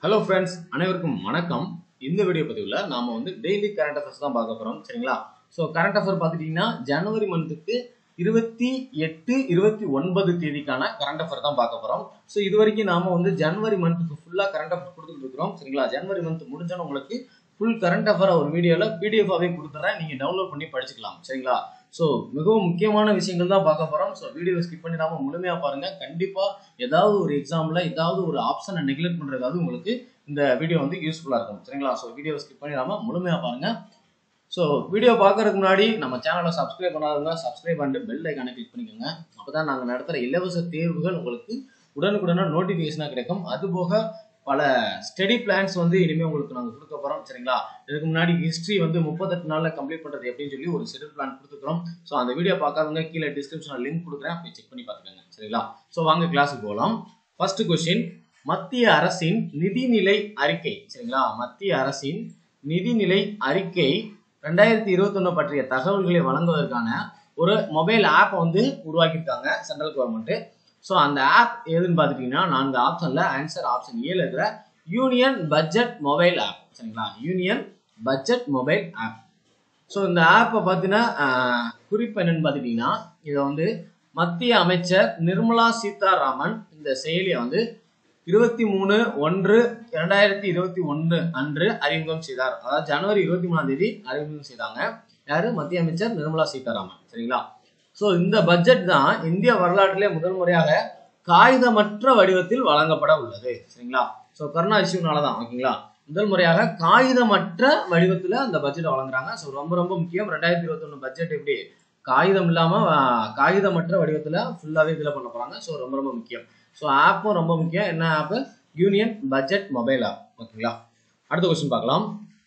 hello friends அனைவருக்கும் வணக்கம் இந்த வீடியோ பதிவில் நாம வந்து டெய்லி கரண்ட் அஃபேர்ஸ் தான் பார்க்க போகிறோம் சரிங்களா ஸோ கரண்ட் அஃபேர் பார்த்துட்டிங்கன்னா ஜனவரி மந்த்துக்கு இருபத்தி எட்டு இருபத்தி ஒன்பது தேதிக்கான கரண்ட் அஃபேர் தான் பார்க்க போகிறோம் ஸோ இது வரைக்கும் நாம வந்து ஜனவரி மந்த்துக்கு ஃபுல்லாக கரண்ட் அஃபேர் கொடுத்துட்டு இருக்கிறோம் சரிங்களா ஜனவரி மந்த் முடிஞ்சோன்னு உங்களுக்கு ஃபுல் கரண்ட் அஃபேர் ஒரு வீடியோவில் பிடிஎஃபாகவே கொடுத்துறேன் நீங்கள் டவுன்லோட் பண்ணி படிச்சுக்கலாம் சரிங்களா ஸோ மிகவும் முக்கியமான விஷயங்கள் தான் பார்க்க போகிறோம் ஸோ வீடியோ ஸ்கிப் பண்ணிடாம முழுமையாக பாருங்கள் கண்டிப்பாக ஏதாவது ஒரு எக்ஸாமில் ஏதாவது ஒரு ஆப்ஷனை நெக்லெக்ட் பண்ணுறதுக்காவது உங்களுக்கு இந்த வீடியோ வந்து யூஸ்ஃபுல்லாக இருக்கும் சரிங்களா ஸோ வீடியோ ஸ்கிப் பண்ணிடாம முழுமையாக பாருங்கள் ஸோ வீடியோ பார்க்கறதுக்கு முன்னாடி நம்ம சேனலை சப்ஸ்கிரைப் பண்ணாதவங்க சப்ஸ்கிரைப் பண்ணிட்டு பெல் ஐக்கானை கிளிக் பண்ணிக்கோங்க அப்போ தான் நாங்கள் நடத்துகிற இலவச தேர்வுகள் உங்களுக்கு உடனுக்குடனே நோட்டிஃபிகேஷனாக கிடைக்கும் அதுபோக பல ஸ்டடி பிளான்ஸ் வந்து இனிமேல் உங்களுக்கு நாங்கள் கொடுக்க போகிறோம் சரிங்களா இதுக்கு முன்னாடி ஹிஸ்ட்ரி வந்து முப்பத்தெட்டு நாளில் கம்ப்ளீட் பண்ணுறது எப்படின்னு சொல்லி ஒரு ஷெடியூல் பிளான் கொடுத்துக்கிறோம் ஸோ அந்த வீடியோ பார்க்காதவங்க கீழே டிஸ்கிரிப்ஷனில் லிங்க் கொடுக்குறேன் போய் செக் பண்ணி பார்த்துக்கோங்க சரிங்களா ஸோ வாங்க கிளாஸுக்கு போகலாம் ஃபர்ஸ்ட் கொஸ்டின் மத்திய அரசின் நிதிநிலை அறிக்கை சரிங்களா மத்திய அரசின் நிதிநிலை அறிக்கை ரெண்டாயிரத்தி இருபத்தொன்னு பற்றிய தகவல்களை வழங்குவதற்கான ஒரு மொபைல் ஆப்பை வந்து உருவாக்கியிருக்காங்க சென்ட்ரல் கவர்மெண்ட் ஸோ அந்த ஆப் எதுன்னு பார்த்துட்டிங்கன்னா நான்கு ஆப்ஷனில் ஆன்சர் ஆப்ஷன் ஏல இருக்கிற யூனியன் பட்ஜெட் மொபைல் ஆப் சரிங்களா union budget mobile app so இந்த ஆப்பை பார்த்தீங்கன்னா குறிப்பு என்னன்னு பார்த்துட்டிங்கன்னா இதை வந்து மத்திய அமைச்சர் நிர்மலா சீதாராமன் இந்த செயலியை வந்து இருபத்தி மூணு ஒன்று இரண்டாயிரத்தி இருபத்தி ஒன்று அன்று அறிமுகம் செய்தார் அதாவது ஜனவரி இருபத்தி மூணாம் தேதி அறிமுகம் செய்தாங்க யாரு மத்திய அமைச்சர் நிர்மலா சீதாராமன் சரிங்களா ஸோ இந்த பட்ஜெட் தான் இந்திய வரலாற்றிலே முதல் முறையாக காகிதமற்ற வடிவத்தில் வழங்கப்பட உள்ளது சரிங்களா ஸோ கருணா இஷ்யூனால தான் ஓகேங்களா முதல் முறையாக காகிதமற்ற வடிவத்தில் அந்த பட்ஜெட்டை வழங்குறாங்க ஸோ ரொம்ப ரொம்ப முக்கியம் ரெண்டாயிரத்தி இருபத்தொன்று பட்ஜெட் எப்படி காகிதம் இல்லாமல் காகிதமற்ற வடிவத்தில் ஃபுல்லாகவே இதில் பண்ண போகிறாங்க ஸோ ரொம்ப ரொம்ப முக்கியம் ஸோ ஆப்பும் ரொம்ப முக்கியம் என்ன ஆப்பு யூனியன் பட்ஜெட் மொபைல் ஆப் ஓகேங்களா அடுத்த கொஸ்டின் பார்க்கலாம்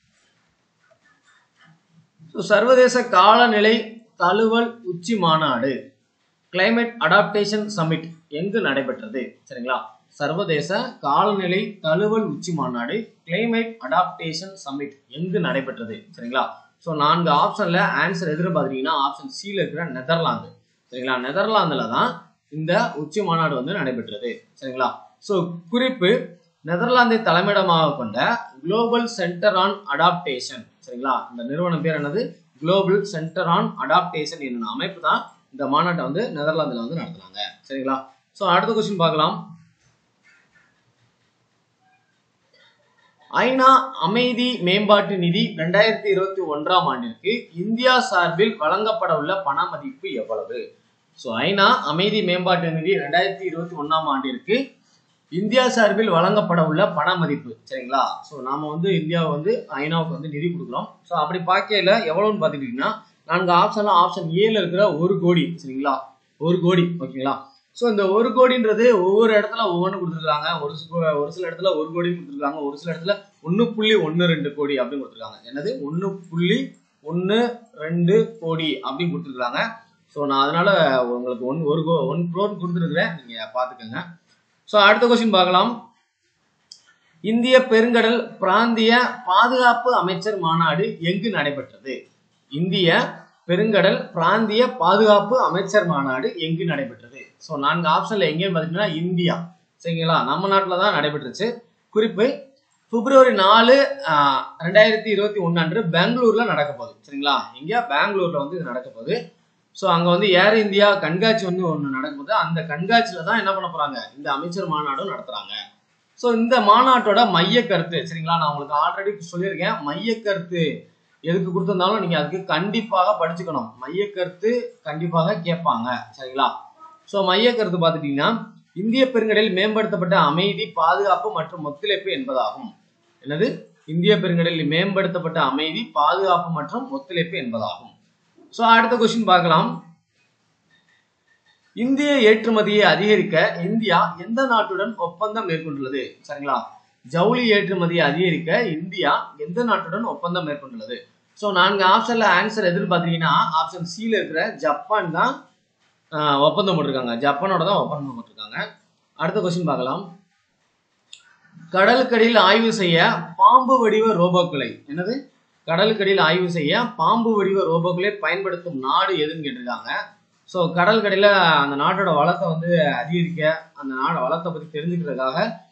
ஸோ சர்வதேச காலநிலை தழுவல் உச்சி மாநாடு கிளைமேட் அடாப்டேஷன் சமிட் எங்கு நடைபெற்றது சரிங்களா சர்வதேச காலநிலை தழுவல் உச்சி மாநாடு கிளைமேட் அடாப்டேஷன் சமிட் எங்கு நடைபெற்றது சரிங்களா ஸோ நான்கு ஆப்ஷன்ல ஆன்சர் எதிர பார்த்தீங்கன்னா ஆப்ஷன் சியில் இருக்கிற நெதர்லாந்து சரிங்களா நெதர்லாந்துல தான் இந்த உச்சி மாநாடு வந்து நடைபெற்றது சரிங்களா ஸோ குறிப்பு நெதர்லாந்தை தலைமையிடமாக கொண்ட குளோபல் சென்டர் ஆன் அடாப்டேஷன் சரிங்களா இந்த நிறுவனம் பேர் என்னது குளோபல் சென்டர் ஆன் அடாப்டேஷன் என்னென்ன அமைப்பு தான் இந்த மாநாட்டை வந்து நெதர்லாந்தில் வந்து நடத்துனாங்க சரிங்களா ஸோ அடுத்த கொஸ்டின் பார்க்கலாம் ஐநா அமைதி மேம்பாட்டு நிதி ரெண்டாயிரத்தி இருபத்தி ஒன்றாம் ஆண்டிற்கு இந்தியா சார்பில் வழங்கப்பட உள்ள பண மதிப்பு எவ்வளவு ஸோ ஐநா அமைதி மேம்பாட்டு நிதி ரெண்டாயிரத்தி இருபத்தி ஒன்றாம் ஆண்டிற்கு இந்தியா சார்பில் வழங்கப்பட உள்ள பண மதிப்பு சரிங்களா ஸோ நாம வந்து இந்தியாவை வந்து ஐநாவுக்கு வந்து நிதி கொடுக்குறோம் ஸோ அப்படி பார்க்கையில எவ்வளோன்னு பார்த்துக்கிட்டிங்கன்னா நான்கு ஆப்ஷன்ல ஆப்ஷன் ஏல இருக்கிற ஒரு கோடி சரிங்களா ஒரு கோடி ஓகேங்களா ஸோ இந்த ஒரு கோடின்றது ஒவ்வொரு இடத்துல ஒவ்வொன்று கொடுத்துருக்காங்க ஒரு சி- ஒரு சில இடத்துல ஒரு கோடி கொடுத்துருக்காங்க ஒரு சில இடத்துல ஒன்று புள்ளி ஒன்று ரெண்டு கோடி அப்படின்னு கொடுத்துருக்காங்க என்னது ஒன்று புள்ளி ஒன்று ரெண்டு கோடி அப்படின்னு கொடுத்துருக்காங்க ஸோ நான் அதனால உங்களுக்கு ஒன் ஒரு கோ ஒன் க்ரோர் கொடுத்துருக்குறேன் நீங்கள் பார்த்துக்கோங்க ஸோ அடுத்த கொஸ்டின் பார்க்கலாம் இந்திய பெருங்கடல் பிராந்திய பாதுகாப்பு அமைச்சர் மாநாடு எங்கு நடைபெற்றது இந்திய பெருங்கடல் பிராந்திய பாதுகாப்பு அமைச்சர் மாநாடு எங்கு நடைபெற்றது ஸோ நான்கு ஆப்ஷன்ல எங்கேன்னு பார்த்தீங்கன்னா இந்தியா சரிங்களா நம்ம நாட்டில் தான் நடைபெற்றுச்சு குறிப்பு பிப்ரவரி நாலு ஆஹ், ரெண்டாயிரத்தி இருபத்தி ஒன்று அன்று பெங்களூர்ல நடக்க போகுது சரிங்களா இங்கே பெங்களூர்ல வந்து இது நடக்க போகுது ஸோ அங்கே வந்து ஏர் இந்தியா கண்காட்சி வந்து ஒன்று நடக்கும்போது அந்த கண்காட்சியில் தான் என்ன பண்ண போகிறாங்க இந்த அமைச்சர் மாநாடும் நடத்துகிறாங்க ஸோ இந்த மாநாட்டோட மைய கருத்து சரிங்களா நான் உங்களுக்கு ஆல்ரெடி சொல்லியிருக்கேன் மைய கருத்து எதுக்கு கொடுத்திருந்தாலும் நீங்கள் அதுக்கு கண்டிப்பாக படிச்சுக்கணும் மைய கருத்து கண்டிப்பாக கேட்பாங்க சரிங்களா ஸோ மைய கருத்து பார்த்துட்டீங்கன்னா இந்திய பெருங்கடலில் மேம்படுத்தப்பட்ட அமைதி பாதுகாப்பு மற்றும் ஒத்துழைப்பு என்பதாகும் என்னது இந்திய பெருங்கடலில் மேம்படுத்தப்பட்ட அமைதி பாதுகாப்பு மற்றும் ஒத்துழைப்பு என்பதாகும் ஸோ அடுத்த கொஸ்டின் பார்க்கலாம் இந்திய ஏற்றுமதியை அதிகரிக்க இந்தியா எந்த நாட்டுடன் ஒப்பந்தம் மேற்கொண்டுள்ளது சரிங்களா ஜவுளி ஏற்றுமதியை அதிகரிக்க இந்தியா எந்த நாட்டுடன் ஒப்பந்தம் மேற்கொண்டுள்ளது ஸோ நான்கு ஆப்ஷன்ல ஆன்சர் எதிர்பார்த்தீங்கன்னா பார்த்தீங்கன்னா ஆப்ஷன் சியில் இருக்கிற ஜப்பான் தான் ஆஹ், ஒப்பந்தம் போட்டிருக்காங்க ஜப்பானோட தான் ஒப்பந்தம் போட்டிருக்காங்க அடுத்த கொஸ்டின் பார்க்கலாம் கடலுக்கடியில் ஆய்வு செய்ய பாம்பு வடிவ ரோபோக்களை என்னது கடலுக்கடியில் ஆய்வு செய்ய பாம்பு வடிவ ரோபோக்களை பயன்படுத்தும் நாடு எதுன்னு கேட்டிருக்காங்க ஸோ கடல் கடையில் அந்த நாட்டோட வளத்தை வந்து அதிகரிக்க அந்த நாடு வளத்தை பற்றி தெரிஞ்சுக்கிறதுக்காக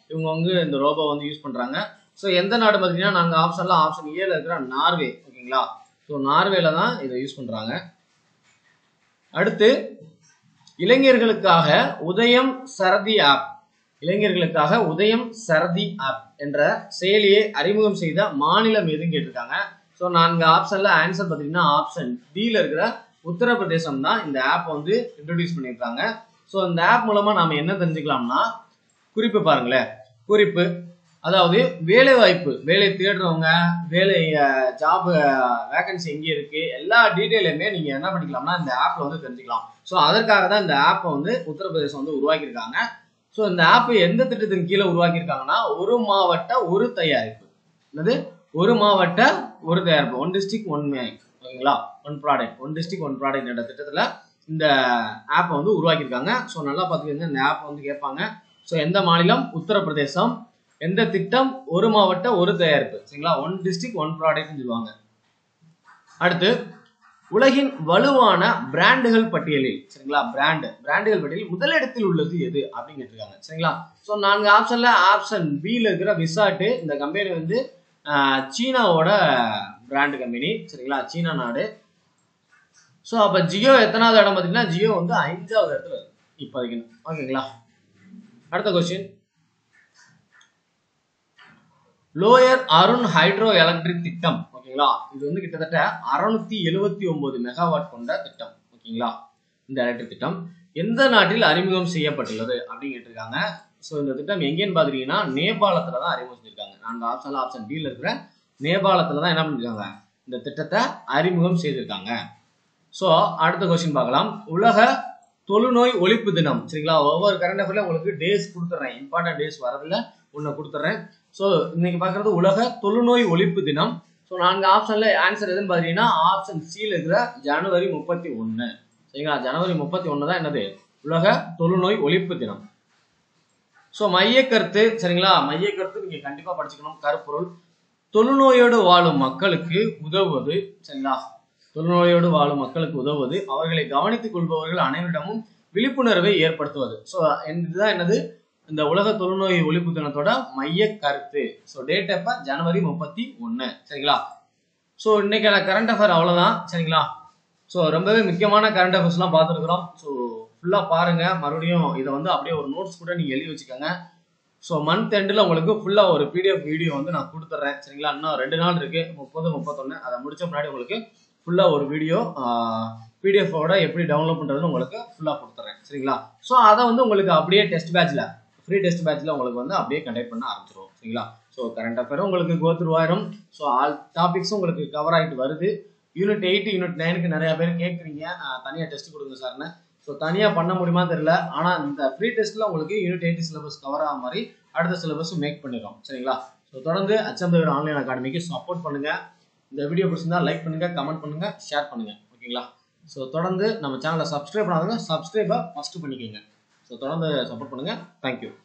இவங்க வந்து இந்த ரோபோ வந்து யூஸ் பண்றாங்க ஸோ எந்த நாடு பார்த்தீங்கன்னா நாங்கள் ஆப்ஷன்ல ஆப்ஷன் ஏல இருக்கிற நார்வே ஓகேங்களா ஸோ நார்வேல தான் இதை யூஸ் பண்றாங்க அடுத்து இளைஞர்களுக்காக உதயம் சரதி ஆப் இளைஞர்களுக்காக உதயம் சரதி ஆப் என்ற செயலியை அறிமுகம் செய்த மாநிலம் எதுன்னு கேட்டிருக்காங்க ஸோ நான்கு ஆப்ஷன்ல ஆன்சர் பார்த்தீங்கன்னா ஆப்ஷன் டில இருக்கிற உத்தரப்பிரதேசம் தான் இந்த ஆப் வந்து இன்ட்ரடியூஸ் பண்ணியிருக்காங்க ஸோ இந்த ஆப் மூலமா நாம என்ன தெரிஞ்சுக்கலாம்னா குறிப்பு பாருங்களேன் குறிப்பு அதாவது வேலை வாய்ப்பு வேலை தேடுறவங்க வேலை ஜாப் வேகன்சி எங்கே இருக்கு எல்லா டீட்டெயிலுமே நீங்க என்ன பண்ணிக்கலாம்னா இந்த ஆப்ல வந்து தெரிஞ்சுக்கலாம் ஸோ அதற்காக தான் இந்த ஆப்பை வந்து உத்தரப்பிரதேசம் வந்து உருவாக்கியிருக்காங்க ஸோ இந்த ஆப் எந்த திட்டத்தின் கீழே உருவாக்கியிருக்காங்கன்னா ஒரு மாவட்ட ஒரு தயாரிப்பு என்னது ஒரு மாவட்ட ஒரு தயாரிப்பு ஒன் டிஸ்ட்ரிக்ட் ஒன் மேக் ஓகேங்களா one product one district one product என்ற திட்டத்தில் இந்த ஆப்பை வந்து உருவாக்கியிருக்காங்க ஸோ நல்லா பார்த்துக்கோங்க இந்த ஆப் வந்து கேட்பாங்க ஸோ எந்த மாநிலம் உத்தரப்பிரதேசம் எந்த திட்டம் ஒரு மாவட்ட ஒரு தயாரிப்பு சரிங்களா ஒன் டிஸ்ட்ரிக்ட் ஒன் ப்ராடக்ட்னு சொல்லுவாங்க அடுத்து உலகின் வலுவான பிராண்டுகள் பட்டியலில் சரிங்களா பிராண்டு பிராண்டுகள் பட்டியலில் முதலிடத்தில் உள்ளது எது அப்படின்னு கேட்டிருக்காங்க சரிங்களா ஸோ நான்கு ஆப்ஷன்ல ஆப்ஷன் பியில் இருக்கிற விசாட்டு இந்த கம்பெனி வந்து ஆஹ், சீனாவோட பிராண்டு கம்பெனி சரிங்களா சீனா நாடு ஸோ அப்போ ஜியோ எத்தனாவது இடம் பார்த்தீங்கன்னா ஜியோ வந்து அஞ்சாவது இடத்துல இருக்கு இப்போதைக்கு ஓகேங்களா அடுத்த question lower Arun hydroelectric திட்டம் ஓகேங்களா இது வந்து கிட்டத்தட்ட அறுநூத்தி எழுவத்தி ஒன்பது மெகாவாட் கொண்ட திட்டம் ஓகேங்களா இந்த எலக்ட்ரிக் திட்டம் எந்த நாட்டில் அறிமுகம் செய்யப்பட்டுள்ளது அப்படின்னு கேட்டிருக்காங்க ஸோ இந்த திட்டம் எங்கேன்னு பார்த்துட்டீங்கன்னா நேபாளத்தில் தான் அறிமுகம் செஞ்சிருக்காங்க நான்கு ஆப்ஷனில் ஆப்ஷன் டியில் இருக்கிற நேபாளத்தில் தான் என்ன பண்ணிருக்காங்க இந்த திட்டத்தை அறிமுகம் செய்திருக்காங்க ஸோ அடுத்த கொஸ்டின் பார்க்கலாம் உலக தொழுநோய் ஒழிப்பு தினம் சரிங்களா ஒவ்வொரு கரண்ட் அஃபேர்ல உங்களுக்கு டேஸ் கொடுத்துட்றேன் இம்பார்ட்டன்ட் டேஸ் வரதுல ஒன்று கொடுத்துட்றேன் ஸோ இன்னைக்கு பார்க்குறது உலக தொழுநோய் ஒழிப்பு தினம் ஸோ நான்கு ஆப்ஷன்ல ஆன்சர் எதுன்னு பார்த்தீங்கன்னா ஆப்ஷன் சியில் இருக்கிற ஜனவரி முப்பத்தி ஒன்று சரிங்களா ஜனவரி முப்பத்தி ஒன்று தான் என்னது உலக தொழுநோய் ஒழிப்பு தினம் ஸோ மையக்கருத்து சரிங்களா மையக்கருத்து நீங்க கண்டிப்பா படிச்சுக்கணும் கருப்பொருள் தொழுநோயோடு வாழும் மக்களுக்கு உதவுவது சரிங்களா தொழுநோயோடு வாழும் மக்களுக்கு உதவுவது அவர்களை கவனித்துக் கொள்பவர்கள் அனைவரிடமும் விழிப்புணர்வை ஏற்படுத்துவது ஸோ இதுதான் என்னது இந்த உலக தொழுநோய் ஒழிப்பு தினத்தோட மைய கருத்து ஸோ டேட் எப்ப ஜனவரி முப்பத்தி ஒன்று சரிங்களா ஸோ இன்னைக்கான கரண்ட் அஃபேர் அவ்வளோதான் சரிங்களா ஸோ ரொம்பவே முக்கியமான கரண்ட் அஃபேர்ஸ்லாம் பார்த்துருக்குறோம் ஸோ ஃபுல்லாக பாருங்க மறுபடியும் இதை வந்து அப்படியே ஒரு நோட்ஸ் கூட நீங்கள் எழுதி வச்சுக்கோங்க ஸோ மந்த் எண்டில் உங்களுக்கு ஃபுல்லாக ஒரு பிடிஎஃப் வீடியோ வந்து நான் கொடுத்துட்றேன் சரிங்களா இன்னும் ரெண்டு நாள் இருக்கு முப்பது முப்பத்தொன்று அதை முடிச்ச முன்னாடி உங்களுக்கு ஃபுல்லாக ஒரு வீடியோ பிடிஎஃபோட எப்படி டவுன்லோட் பண்ணுறதுன்னு உங்களுக்கு ஃபுல்லாக கொடுத்துட்றேன் சரிங்களா ஸோ அதை வந்து உங்களுக்கு அப்படியே டெஸ்ட் பேட்ச்சில் ஃப்ரீ டெஸ்ட் பேட்ச்சில் உங்களுக்கு வந்து அப்படியே கண்டக்ட் பண்ண ஆரம்பிச்சிருவோம் சரிங்களா ஸோ கரண்ட் அஃபேரும் உங்களுக்கு கோத்ரூவாயிரும் ஸோ ஆல் டாபிக்ஸும் உங்களுக்கு கவர் ஆகிட்டு வருது யூனிட் எயிட் யூனிட் நைனுக்கு நிறைய பேர் கேட்குறீங்க தனியாக டெஸ்ட் கொடுங்க சார்னு ஸோ தனியாக பண்ண முடியுமா தெரியல ஆனால் இந்த ஃப்ரீ டெஸ்ட்டில் உங்களுக்கு யூனிட் எயிட் சிலபஸ் கவர் ஆக மாதிரி அடுத்த சிலபஸும் மேக் பண்ணிடுறோம் சரிங்களா ஸோ தொடர்ந்து அச்சம்பேர் ஆன்லைன் அகாடமிக்கு சப்போர்ட் பண்ணுங்க இந்த வீடியோ பிடிச்சிருந்தா லைக் பண்ணுங்க கமெண்ட் பண்ணுங்க ஷேர் பண்ணுங்க ஓகேங்களா ஸோ தொடர்ந்து நம்ம சேனலை சப்ஸ்கிரைப் பண்ணாதவங்க சப்ஸ்கிரைபை ஃபஸ்ட்டு பண்ணிக்கோங்க ஸோ தொடர்ந்து சப்போர்ட் பண்ணுங்க தேங்க்யூ